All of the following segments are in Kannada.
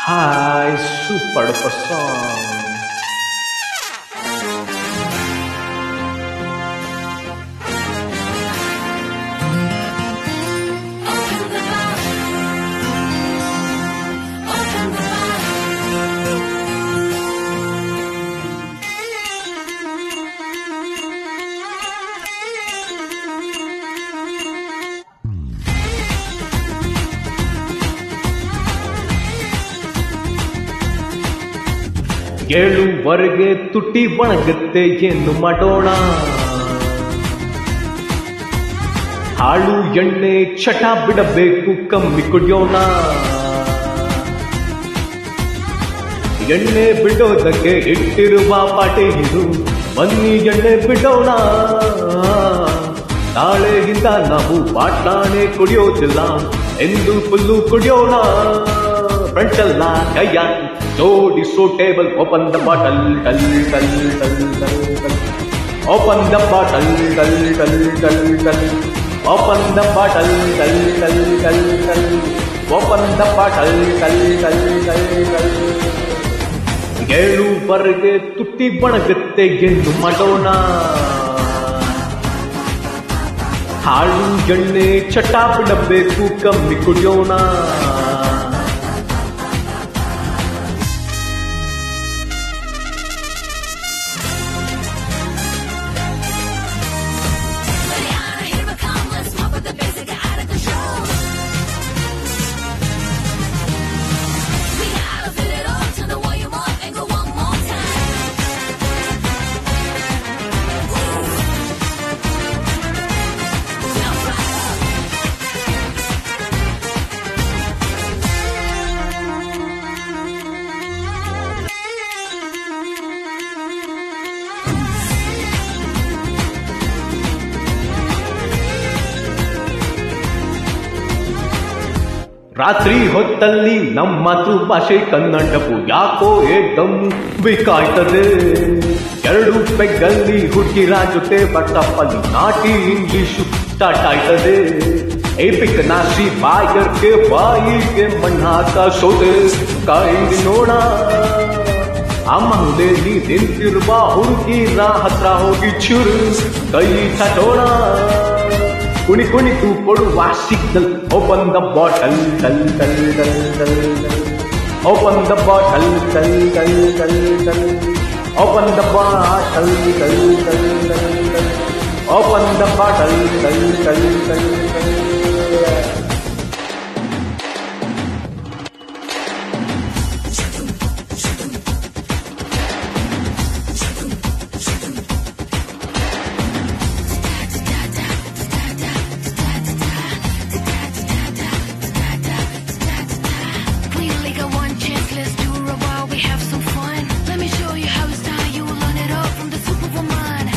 Hi, super duper song. Open the bar. Open the bar. ಏಳುವರೆಗೆ ತುಟಿ ಒಣಗುತ್ತೆ ಏನು ಮಾಡೋಣ ಹಾಳು ಎಣ್ಣೆ ಚಟ ಬಿಡಬೇಕು ಕಮ್ಮಿ ಕುಡಿಯೋಣ ಎಣ್ಣೆ ಬಿಡೋದಕ್ಕೆ ಇಟ್ಟಿರುವ ಪಾಟೆ ಇದು ಬನ್ನಿ ಎಣ್ಣೆ ಬಿಡೋಣ ನಾಳೆಯಿಂದ ನಾವು ಬಾಟ್ಲಾನೆ ಕುಡಿಯೋದಿಲ್ಲ ಎಂದು ಫುಲ್ಲು ಕುಡಿಯೋಣ ಫ್ರೆಂಡ್ಸ್ ಎಲ್ಲ ಕೈಯ ಜೋಡಿಸೋ ಟೇಬಲ್ ಓಪನ್ ದ ಬಾಟಲ್ ಟಲ್ ಟಲ್ ಟಲ್ ಟಲ್ ಟಲ್ ಓಪನ್ ದ ಬಾಟಲ್ ಟಲ್ ಟಲ್ ಟಲ್ ಟಲ್ ಓಪನ್ ದ ಬಾಟಲ್ ಟಲ್ ಟಲ್ ಟಲ್ ಟಲ್ ಓಪನ್ ದ ಬಾಟಲ್ ಟಲ್ ಟಲ್ ಟಲ್ ಟಲ್ ಏಳುವರೆಗೆ ತುಟ್ಟಿ ಬಣಗತ್ತೆ ಎಂದು ಮಾಡೋಣ ಹಾಳು ಎಣ್ಣೆ ಚಟ ಬಿಡಬೇಕು ಕಮ್ಮಿ ಕುಡಿಯೋಣ Mariana, here we come. Let's smoke with the basic out of control. We gotta fit it all. Turn the volume up and go one more time. Jump right up. ರಾತ್ರಿ ಹೊತ್ತಲ್ಲಿ ನಮ್ಮ ಮಾತೃಭಾಷೆ ಕನ್ನಡವು ಯಾಕೋ ಏಕಂ ಬೇಕಾಯ್ತದೆ ಎರಡು ಪೆಗ್ಗಲ್ಲಿ ಹುಡುಗಿರ ಜೊತೆ ಬಟ್ಟಪ್ಪಲ್ಲಿ ನಾಟಿ ಇಂಗ್ಲಿಷು ಸ್ಟಾರ್ಟ್ ಆಯ್ತದೆ ಏಪಿಕ್ ನಾಸಿ ಬಾಯರ್ಗೆ ಬಾಯಿಗೆ ಮಣ್ಣಾಕ ಸೋದೆ ಕಾಯಿಂದಿ ನೋಡ ಆ ಮಹುಲೆಯಲ್ಲಿ ನಿಂತಿರುವ ಹುಡುಗಿರ ಹತ್ರ ಹೋಗಿ ಚುರು ಕೈ ಚಟೋಣ ಕುಣಿ ಕುಣಿತು ಕೊಡುವ ಸಿಗ್ನಲ್ ಓಪನ್ ದ ಬಾಟಲ್ ಟಲ್ ಟಲ್ ಟಲ್ ಟಲ್ ಟಲ್ ಓಪನ್ ದ ಬಾಟಲ್ ಟಲ್ ಟಲ್ ಟಲ್ ಟಲ್ ಓಪನ್ ದ ಬಾಟಲ್ ಟಲ್ ಟಲ್ ಟಲ್ ಟಲ್ ಓಪನ್ ದ ಬಾಟಲ್ ಟಲ್ ಟಲ್ ಟಲ್ ಟಲ್ We only got one chance, let's do it while we have some fun. Let me show you how it's done. You will learn it all from the Superwoman.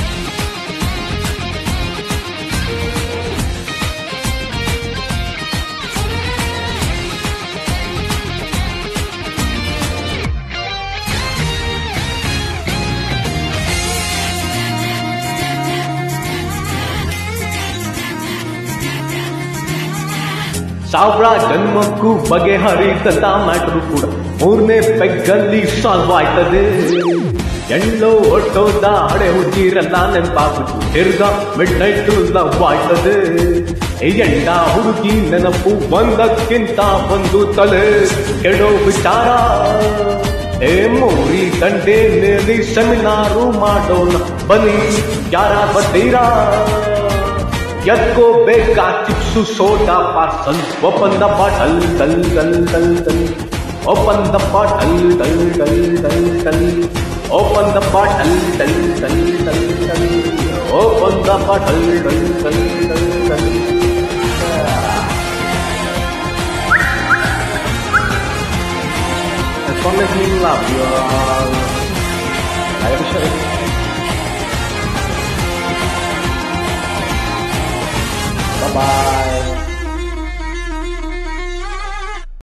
ಸಾವಿರ ಜನ್ಮಕ್ಕೂ ಬಗೆಹರಿತಂತ ಮ್ಯಾಟ್ರು ಕೂಡ ಮೂರನೇ ಪೆಗ್ಗಲ್ಲಿ ಸಾಲ್ವ್ ಆಯ್ತದೆ ಎಳ್ಳೋ ಒಟ್ಟೋದ ಹಳೆ ಹುಡುಗಿರೆಲ್ಲ ನೆನಪಾಗ್ಬಿಟ್ಟು ತಿರ್ಗಾ ಮಿಡ್ ನೈಟ್ ಲವ್ ಆಯ್ತದೆ ಈ ಎಂಡ ಹುಡುಗಿ ನೆನಪು ಒಂದಕ್ಕಿಂತ ಒಂದು ತಲೆ ಕೆಡೋ ವಿಚಾರ ಏ ಮೂರಿ ದಂಡೆ ನೇಲಿ ಸೆಮಿನಾರು ಮಾಡೋಣ ಬನ್ನಿ ಯಾರ ಬರ್ತೀರಾ ಎತ್ಕೋ ಬೇಕಾ chips soda parcel open the bottle ಟಲ್ ಟಲ್ ಟಲ್ ಟಲ್ ಓಪನ್ ದ ಬಾಟಲ್ ಟಲ್ ಟಲ್ ಟಲ್ ಟಲ್ ಓಪನ್ ದ ಬಾಟಲ್ ಟಲ್ ಟಲ್ ಟಲ್ ಟಲ್ ಓಪನ್ ದ ಬಾಟಲ್ ಟಲ್ ಟಲ್ ಟಲ್ ಟಲ್ As long as you love your Irish Bye bye.